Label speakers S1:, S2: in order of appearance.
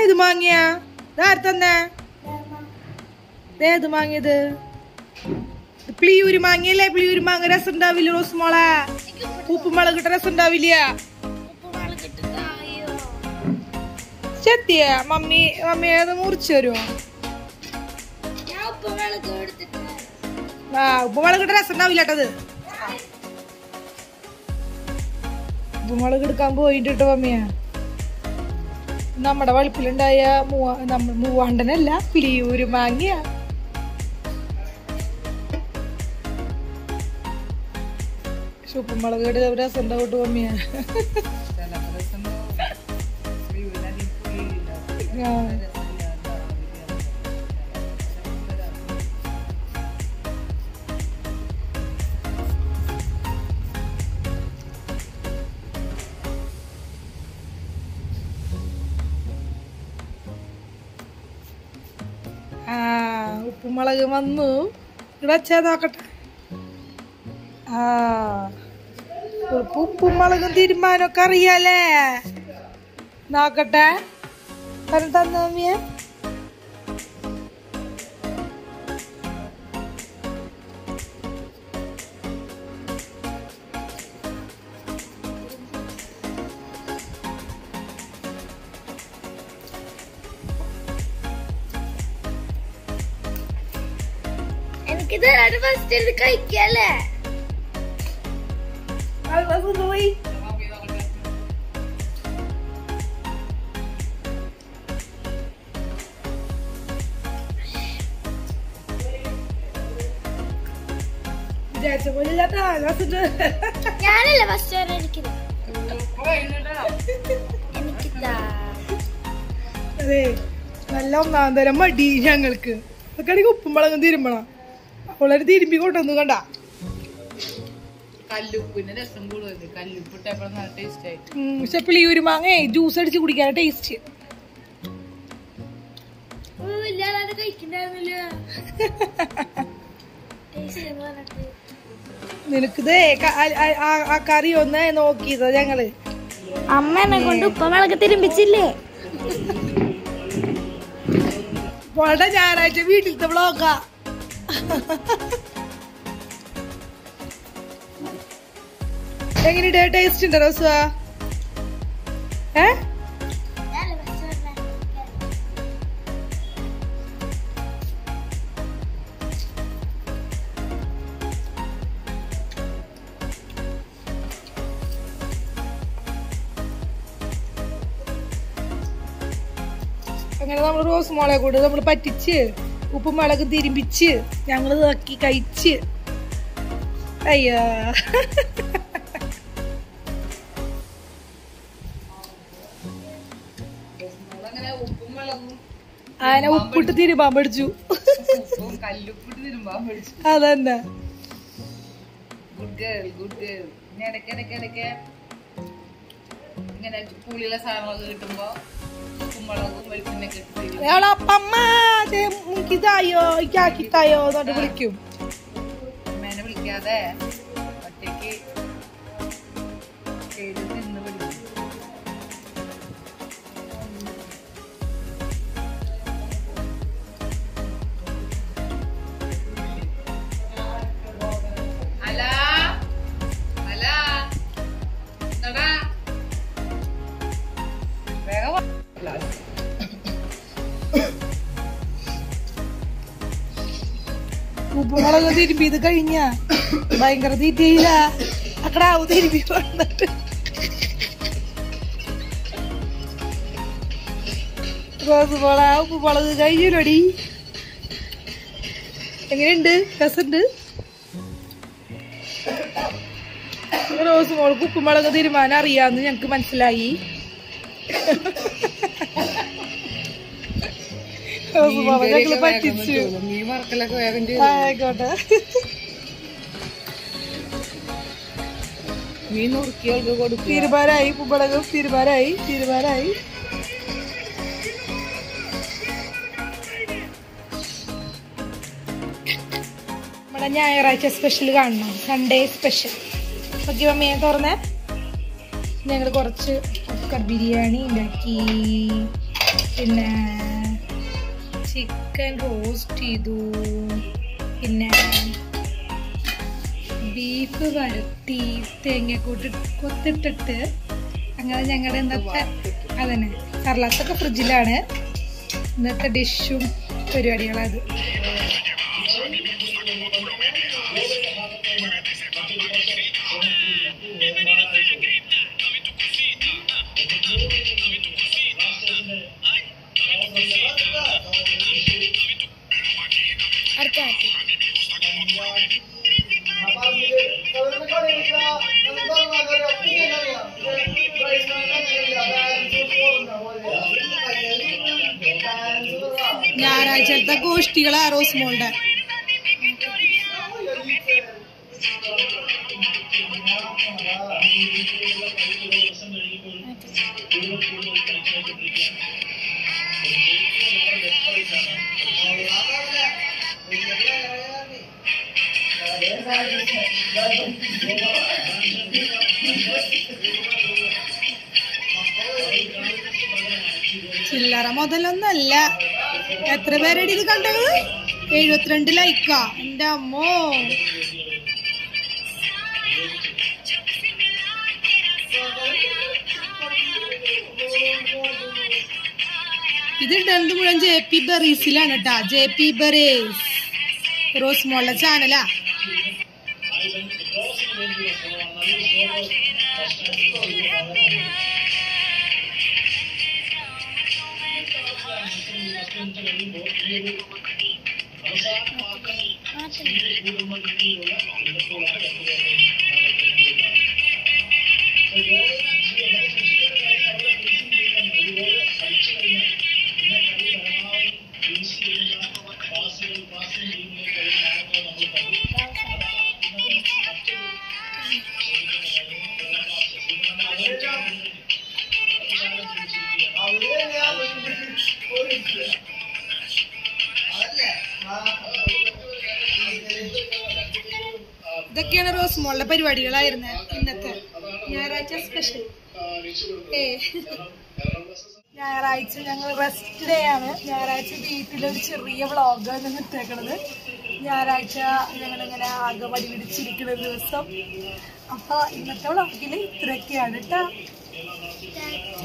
S1: ഇതേത് മാങ്ങിയാ ഇതാര് തന്നെ ഇതേത് മാങ്ങിയത് ഇത് പ്ലിയൂര് മാങ്ങിയല്ലേ പ്ലിയൂര് മാങ്ങ രസം ഉണ്ടാവില്ല റോസ് മോളെ ഉപ്പുമുളക് ഇട്ട രസം ഉണ്ടാവില്ല ചെത്തിയ മമ്മി മമ്മി അത് മുറിച്ചു തരുമോ ആ ഉപ്പുമുളക് ഇട്ട രസം ഉണ്ടാവില്ല കേട്ടത് ഉപ്പുമുളക് എടുക്കാൻ പോയിട്ട് കേട്ടോ മമ്മിയാ നമ്മുടെ വളപ്പിലുണ്ടായ മൂവാ നമ്മ മൂവാണ്ടനല്ല പിലിയൂര് മാങ്ങിയ പക്ഷെ ഉപ്പുമുളക് ഇട്ട് രസം ഉണ്ടാവട്ടെ മമ്മിയാ ആ. ആ ഉപ്പുമുളക് വന്നു ഇവിടെ വെച്ചാ നോക്കട്ടെ ആ ഉപ്പ് ഉപ്പുമുളകും തീരുമാനമൊക്കെ അറിയാലേ നോക്കട്ടെ തരം തന്നമിയ
S2: എനിക്കിത് രണ്ട് ഫസ്റ്റ് ഇത് കഴിക്കല്ലേ
S1: പോയി വിചാരിച്ച പോലെ ഇല്ലാട്ടാ രസമുണ്ട്.
S2: ഞാനല്ലേ ഫസ്റ്റ് എനിക്കിത് എനിക്കിതാ
S1: അതെ നല്ല ഒന്നാം തരം മടി ഞങ്ങൾക്ക് അതൊക്കെ ഉപ്പുമുളകും തിരുമ്പണം അവളൊരു തിരുമ്പി കൊണ്ടുവന്നു കണ്ട
S3: കല്ലുപ്പിന്റെ രസം കൂടുതൽ കല്ലുപ്പിട്ടപ്പോൾ നല്ല ടേസ്റ്റ് ആയി
S1: പക്ഷെ പുളിയൂര് മാങ്ങ ജ്യൂസ് അടിച്ച് കുടിക്കാൻ ടേസ്റ്റ്
S2: ഞാനത് കഴിക്കണ്ടായിരുന്നില്ല ടേസ്റ്റ് എന്ന് പറഞ്ഞിട്ട്
S1: നിനക്കിതേ ക- ആ- ആ- ആ- ആ കറി ഒന്ന് നോക്കിയതാ ഞങ്ങള്
S2: അമ്മ എന്നെ കൊണ്ട് ഉപ്പമുളക് തിരുമ്പിച്ചില്ലേ
S1: വളരെ ഞായറാഴ്ച വീട്ടിലത്തെ വ്ളോഗാ എങ്ങനെയുണ്ട് ടേസ്റ്റ് ഉണ്ടോ റോസ ഏ അങ്ങനെ നമ്മൾ റോസ് മുളക് കൂടെ നമ്മൾ പറ്റിച്ച് ഉപ്പും മുളക് തിരുമ്പിച്ച് ഞങ്ങൾ ഇതാക്കി കഴിച്ച് അയ്യോ
S3: അങ്ങനെ ഉപ്പും മുളകും
S1: ആന ഉപ്പിട്ട് തിരുമ്പാൻ പഠിച്ചു
S3: ഉപ്പും കല്ലുപ്പിട്ട് തിരുമ്പാൻ പഠിച്ചു
S1: അതന്നെ
S3: ഗുഡ് ഗേൾ ഗുഡ് ഗേൾ ഇനി ഇടയ്ക്ക് ഇടയ്ക്ക് ഇടയ്ക്ക് ഇങ്ങനെ പുളിയുള്ള സാധനങ്ങളൊക്കെ കിട്ടുമ്പോ ഉപ്പും മുളകും വെളിച്ചെണ്ണയൊക്കെ ഇട്ട് തിരും
S1: അയാളെ അപ്പമ്മ ഇതായോ ഇക്കാക്കിത്തായോ എന്നോട്ട് വിളിക്കും
S3: അമ്മേനെ വിളിക്കാതെ ഒറ്റയ്ക്ക് ചെയ്ത് നിന്ന് പിടിക്കും അലാ അലാ എന്താടാ വേഗം വാ.
S1: ഉപ്പുമുളക് തിരുമ്പി ഇത് കഴിഞ്ഞ ഭയങ്കര തീറ്റയില്ല അക്കടാവ് തിരുമ്പി വന്നിട്ട് റോസ് മുള ഉപ്പുമുളക് കഴിഞ്ഞില്ലടി എങ്ങനെയുണ്ട് രസമുണ്ട് റോസ് മോൾക്ക് ഉപ്പുമുളക് തീരുമാനം അറിയാന്ന് ഞങ്ങക്ക് മനസ്സിലായി റോസ് മുളക് ഞങ്ങള് പറ്റിച്ചു
S3: മീൻ വറക്കലൊക്കെ വേഗം ചെയ്തു
S1: ആയിക്കോട്ടെ
S3: മീൻ നുറുക്കിയവൾക്ക് കൊടുക്കുക
S1: തീരുമാനമായി കുമ്പളകം തീരുമാനമായി തീരുമാനമായി നമ്മുടെ ഞായറാഴ്ച സ്പെഷ്യൽ കാണണം സൺഡേ സ്പെഷ്യൽ ഓക്കെ മമ്മിയെ തുറന്നേ ഞങ്ങൾ കുറച്ച് കുക്കർ ബിരിയാണി ഉണ്ടാക്കി പിന്നെ ചിക്കൻ റോസ്റ്റ് ചെയ്തു പിന്നെ ബീഫ് വരട്ടി തേങ്ങക്കൂട്ട് കൊത്തിട്ടിട്ട് അങ്ങനെ ഞങ്ങളുടെ ഇന്നത്തെ അതന്നെ സർലാത്തൊക്കെ ഫ്രിഡ്ജിലാണ് ഇന്നത്തെ ഡിഷും പരിപാടികളത്
S2: അടുത്ത ആക്കി
S1: ഞായറാഴ്ചത്തെ ഗോഷ്ടികളാ റോസ് മോളുടെ ചില്ലറ മുതലൊന്നല്ല എത്ര പേരടി ഇത് കണ്ടത് എഴുപത്തിരണ്ട് ലൈക്കാ എന്റെ അമ്മോ ഇത് ഇടുന്നത് മുഴുവൻ ജെ പി ബെറീസിലാണ് കേട്ടാ ജെ പി ബെറീസ് റോസ് മോളുടെ ചാനലാ ഇതൊക്കെയാണ് റോസ് മോളുടെ പരിപാടികളായിരുന്നത് ഇന്നത്തെ ഞായറാഴ്ച സ്പെഷ്യൽ ഏ ഞായറാഴ്ച ഞങ്ങൾ റെസ്റ്റ് ഡേ ആണ് ഞായറാഴ്ച വീട്ടിലൊരു ചെറിയ വ്ളോഗാണ് ഇട്ടേക്കണത് ഞായറാഴ്ച ഞങ്ങളിങ്ങനെ ആകെ വടി പിടിച്ചിരിക്കുന്ന ഒരു ദിവസം അപ്പൊ ഇന്നത്തെ വ്ളോഗിൽ ഇത്രയൊക്കെയാണ് കേട്ടോ
S2: ടാറ്റ